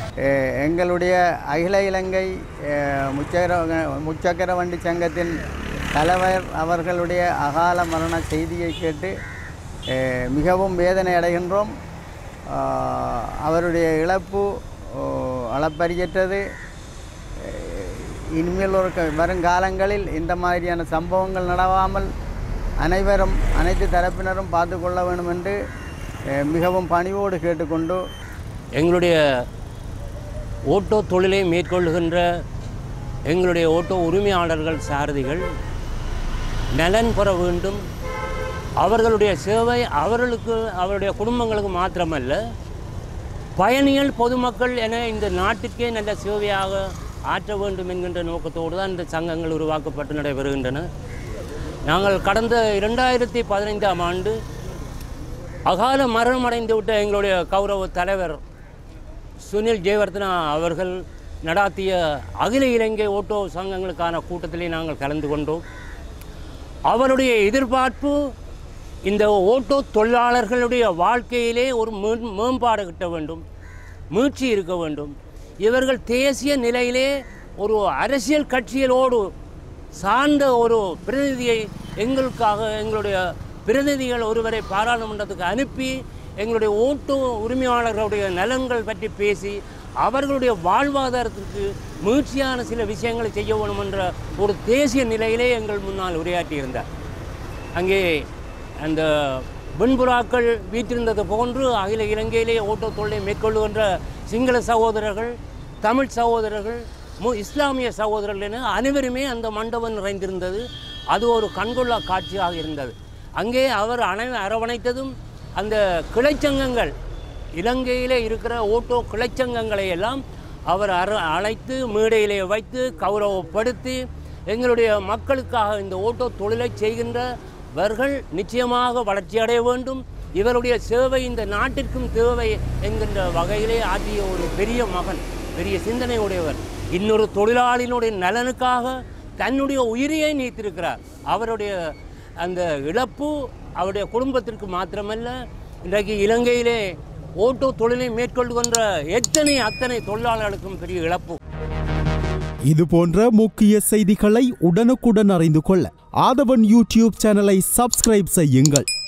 அஹ், எங்களுடைய அகில இலங்கை அஹ், முச்சக்கர முச்சக்கர வண்டி சங்கத்தின் தலைவர் அவர்களுடைய அகால மரண செய்தியை கேட்டு அஹ், மிகவும் வேதனை அடைகின்றோம் அஹ், அவருடைய இழப்பு அஹ், அளப்பரியற்றது அஹ், இனிமேல் ஒரு க- வருங்காலங்களில் இந்த மாதிரியான சம்பவங்கள் நடவாமல் அனைவரும் அனைத்து தரப்பினரும் பார்த்து கொள்ள வேண்டும் என்று அஹ், மிகவும் பணிவோடு கேட்டுக்கொண்டு எங்களுடைய ஓட்டோ தொழிலை மேற்கொள்ளுகின்ற எங்களுடைய ஓட்டோ உரிமையாளர்கள் சாரதிகள் நலன் பெற வேண்டும் அவர்களுடைய சேவை அவர்களுக்கு அவருடைய குடும்பங்களுக்கு மாத்திரமல்ல பயணிகள் பொதுமக்கள் என இந்த நாட்டிற்கே நல்ல சேவையாக ஆற்ற வேண்டும் என்கின்ற நோக்கத்தோடு தான் இந்த சங்கங்கள் உருவாக்கப்பட்டு நடைபெறுகின்றன நாங்கள் கடந்த இரண்டாயிரத்தி பதினைந்தாம் ஆண்டு அகால மரணமடைந்து விட்ட எங்களுடைய கௌரவ தலைவர் சுனில் ஜெயவர்தனா அவர்கள் நடாத்திய அகில இலங்கை ஓட்டோ சங்கங்களுக்கான கூட்டத்திலே நாங்கள் கலந்து கொண்டோம் அவருடைய எதிர்பார்ப்பு இந்த ஓட்டோ தொழிலாளர்களுடைய வாழ்க்கையிலே ஒரு மேம்- மேம்பாடு கிட்ட வேண்டும் மீட்சி இருக்க வேண்டும் இவர்கள் தேசிய நிலையிலே ஒரு அரசியல் கட்சிகளோடு சார்ந்த ஒரு பிரதிநிதியை எங்களுக்காக எங்களுடைய பிரதிநிதிகள் ஒருவரை பாராளுமன்றத்துக்கு அனுப்பி எங்களுடைய ஓட்டு உரிமையாளர்களுடைய நலன்கள் பற்றி பேசி அவர்களுடைய வாழ்வாதாரத்திற்கு மீட்சியான சில விஷயங்களை செய்ய வேண்டும் என்ற ஒரு தேசிய நிலையிலே எங்கள் முன்னால் உரையாற்றியிருந்தார் அங்கே அந்த வெண்புறாக்கள் வீற்றிருந்தது போன்று அகில இலங்கையிலே ஓட்டோ தொழிலை மேற்கொள்ளுகின்ற சிங்கள சகோதரர்கள் தமிழ் சகோதரர்கள் மு இஸ்லாமிய சகோதரர்கள் என அனைவருமே அந்த மண்டபம் நிறைந்திருந்தது அது ஒரு கண்கொள்ளா காட்சியாக இருந்தது அங்கே அவர் அனை அரவணைத்ததும் அந்த கிளைச்சங்கங்கள் இலங்கையிலே இருக்கிற ஓட்டோ கிளைச்சங்கங்களை எல்லாம் அவர் அர அழைத்து மேடையிலே வைத்து கௌரவப்படுத்தி எங்களுடைய மக்களுக்காக இந்த ஓட்டோ தொழிலை செய்கின்றவர்கள் நிச்சயமாக வளர்ச்சி அடைய வேண்டும் இவருடைய சேவை இந்த நாட்டிற்கும் தேவை என்கின்ற வகையிலே ஆற்றிய ஒரு பெரிய மகன் பெரிய சிந்தனை உடையவர் இன்னொரு தொழிலாளியினுடைய நலனுக்காக தன்னுடைய உயிரையே நீத்திருக்கிறார் அவருடைய அந்த இழப்பு அவருடைய குடும்பத்திற்கு மாத்திரமல்ல இன்றைக்கு இலங்கையிலே ஓட்டோ தொழிலை மேற்கொள்கின்ற எத்தனை அத்தனை தொழிலாளர்களுக்கும் பெரிய இழப்பு இது போன்ற முக்கிய செய்திகளை உடனுக்குடன் அறிந்து கொள்ள ஆதவன் யூடியூப் சேனலை சப்ஸ்கிரைப் செய்யுங்கள்